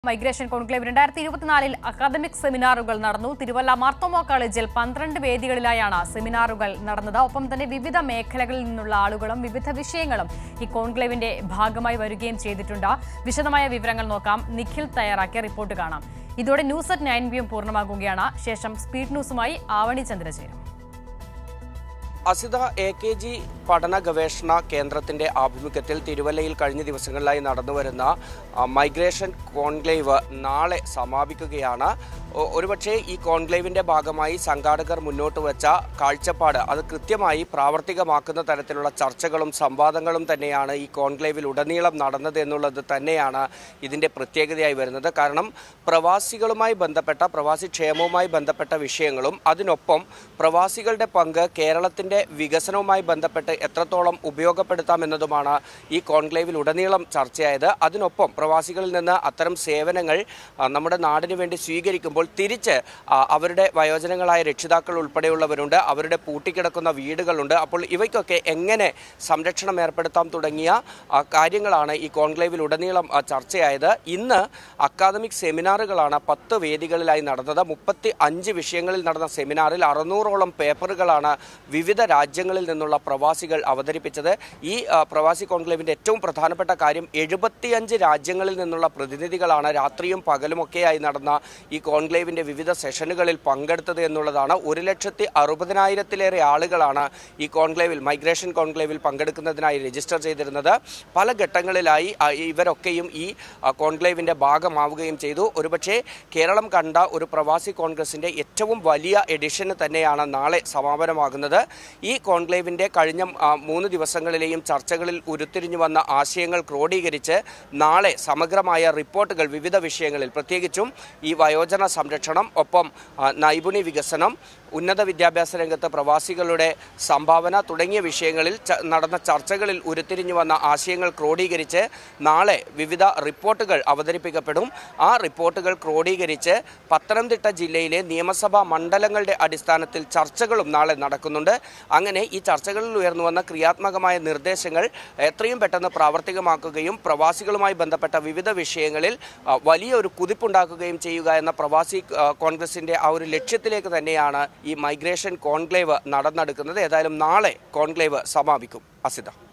migration conclave രണ്ടായിരത്തി ഇരുപത്തിനാലിൽ academic സെമിനാറുകൾ നടന്നു തിരുവല്ല മാർത്തോമ കോളേജിൽ പന്ത്രണ്ട് വേദികളിലായാണ് സെമിനാറുകൾ നടന്നത് ഒപ്പം തന്നെ വിവിധ മേഖലകളിൽ നിന്നുള്ള ആളുകളും വിവിധ വിഷയങ്ങളും ഈ കോൺക്ലേവിന്റെ ഭാഗമായി വരികയും ചെയ്തിട്ടുണ്ട് വിശദമായ വിവരങ്ങൾ നോക്കാം നിഖിൽ തയ്യാറാക്കിയ റിപ്പോർട്ട് കാണാം ഇതോടെ ന്യൂസ് അറ്റ് നയൻ ബിയും പൂർണ്ണമാകുകയാണ് ശേഷം സ്പീഡ് ന്യൂസുമായി ആവണി ചന്ദ്രചേരും അസിത എ കെ ജി പഠന ഗവേഷണ കേന്ദ്രത്തിന്റെ ആഭിമുഖ്യത്തിൽ തിരുവല്ലയിൽ കഴിഞ്ഞ ദിവസങ്ങളിലായി നടന്നുവരുന്ന ആ, മൈഗ്രേഷൻ കോൺക്ലേവ് നാളെ സമാപിക്കുകയാണ് ഒ- ഒരുപക്ഷേ ഈ കോൺക്ലേവിന്റെ ഭാഗമായി സംഘാടകർ മുന്നോട്ട് വെച്ച കാഴ്ചപ്പാട് അത് കൃത്യമായി പ്രാവർത്തികമാക്കുന്ന തരത്തിലുള്ള ചർച്ചകളും സംവാദങ്ങളും തന്നെയാണ് ഈ കോൺക്ലേവിൽ ഉടനീളം നടന്നത് എന്നുള്ളത് തന്നെയാണ് ഇതിന്റെ പ്രത്യേകതയായി വരുന്നത് കാരണം പ്രവാസികളുമായി ബന്ധപ്പെട്ട പ്രവാസി ക്ഷേമവുമായി ബന്ധപ്പെട്ട വിഷയങ്ങളും അതിനൊപ്പം പ്രവാസികളുടെ പങ്ക് കേരളത്തിന്റെ വികസനവുമായി ബന്ധപ്പെട്ട് എത്രത്തോളം ഉപയോഗപ്പെടുത്താം എന്നതുമാണ് ഈ കോൺക്ലേവിൽ ഉടനീളം ചർച്ചയായത് അതിനൊപ്പം പ്രവാസികളിൽ നിന്ന് അത്തരം സേവനങ്ങൾ ആ, നമ്മുടെ നാടിന് വേണ്ടി സ്വീകരിക്കുമ്പോൾ തിരിച്ച് ആ, അവരുടെ വയോജനങ്ങളായ രക്ഷിതാക്കൾ ഉൾപ്പെടെയുള്ളവരുണ്ട് അവരുടെ പൂട്ടിക്കിടക്കുന്ന വീടുകളുണ്ട് അപ്പോൾ ഇവയ്ക്കൊക്കെ എങ്ങനെ സംരക്ഷണം ഏർപ്പെടുത്താം തുടങ്ങിയ ആ, കാര്യങ്ങളാണ് ഈ കോൺക്ലേവിൽ ഉടനീളം ആ, ചർച്ചയായത് ഇന്ന് അക്കാദമിക് സെമിനാറുകളാണ് പത്ത് വേദികളിലായി നടന്നത് മുപ്പത്തി അഞ്ച് വിഷയങ്ങളിൽ നടന്ന സെമിനാറിൽ അറുന്നൂറോളം പേപ്പറുകളാണ് വിവിധ രാജ്യങ്ങളിൽ നിന്നുള്ള പ്രവാസികൾ അവതരിപ്പിച്ചത് ഈ ആ, പ്രവാസി കോൺക്ലേവിന്റെ ഏറ്റവും പ്രധാനപ്പെട്ട കാര്യം എഴുപത്തിയഞ്ച് രാജ്യങ്ങളിൽ നിന്നുള്ള പ്രതിനിധികളാണ് രാത്രിയും പകലുമൊക്കെയായി നടന്ന ഈ കോൺക്ലേവിന്റെ വിവിധ സെഷനുകളിൽ പങ്കെടുത്തത് എന്നുള്ളതാണ് ഒരു ലക്ഷത്തി അറുപതിനായിരത്തിലേറെ ആളുകളാണ് ഈ കോൺക്ലേവിൽ മൈഗ്രേഷൻ കോൺക്ലേവിൽ പങ്കെടുക്കുന്നതിനായി രജിസ്റ്റർ ചെയ്തിരുന്നത് പല ഘട്ടങ്ങളിലായി ആ, ഇവരൊക്കെയും ഈ ആ, കോൺക്ലേവിന്റെ ഭാഗമാവുകയും ചെയ്തു ഒരുപക്ഷെ കേരളം കണ്ട ഒരു പ്രവാസി കോൺഗ്രസിന്റെ ഏറ്റവും വലിയ എഡിഷന് തന്നെയാണ് നാളെ സമാപനമാകുന്നത് ഈ കോൺക്ലേവിന്റെ കഴിഞ്ഞ ആ, മൂന്ന് ദിവസങ്ങളിലെയും ചർച്ചകളിൽ ഉരുത്തിരിഞ്ഞു വന്ന ആശയങ്ങൾ ക്രോഡീകരിച്ച് നാളെ സമഗ്രമായ റിപ്പോർട്ടുകൾ വിവിധ വിഷയങ്ങളിൽ പ്രത്യേകിച്ചും ഈ വയോജന സംരക്ഷണം ഒപ്പം ആ, നൈപുണ്യ വികസനം ഉന്നത വിദ്യാഭ്യാസ രംഗത്ത് പ്രവാസികളുടെ സംഭാവന തുടങ്ങിയ വിഷയങ്ങളിൽ ച- നടന്ന ചർച്ചകളിൽ ഉരുത്തിരിഞ്ഞു വന്ന ആശയങ്ങൾ ക്രോഡീകരിച്ച് നാളെ വിവിധ റിപ്പോർട്ടുകൾ അവതരിപ്പിക്കപ്പെടും ആ റിപ്പോർട്ടുകൾ ക്രോഡീകരിച്ച് പത്തനംതിട്ട ജില്ലയിലെ നിയമസഭാ മണ്ഡലങ്ങളുടെ അടിസ്ഥാനത്തിൽ ചർച്ചകളും നാളെ നടക്കുന്നുണ്ട് അങ്ങനെ ഈ ചർച്ചകളിൽ ഉയർന്നു വന്ന ക്രിയാത്മകമായ നിർദ്ദേശങ്ങൾ എത്രയും പെട്ടെന്ന് പ്രാവർത്തികമാക്കുകയും പ്രവാസികളുമായി ബന്ധപ്പെട്ട വിവിധ വിഷയങ്ങളിൽ ആ, വലിയ ഒരു കുതിപ്പുണ്ടാക്കുകയും ചെയ്യുക എന്ന പ്രവാസി ആ, കോൺഗ്രസിന്റെ ആ ഒരു ലക്ഷ്യത്തിലേക്ക് തന്നെയാണ് ഈ മൈഗ്രേഷൻ കോൺക്ലേവ് നടന്നെടുക്കുന്നത് ഏതായാലും നാളെ കോൺക്ലേവ് സമാപിക്കും അസിത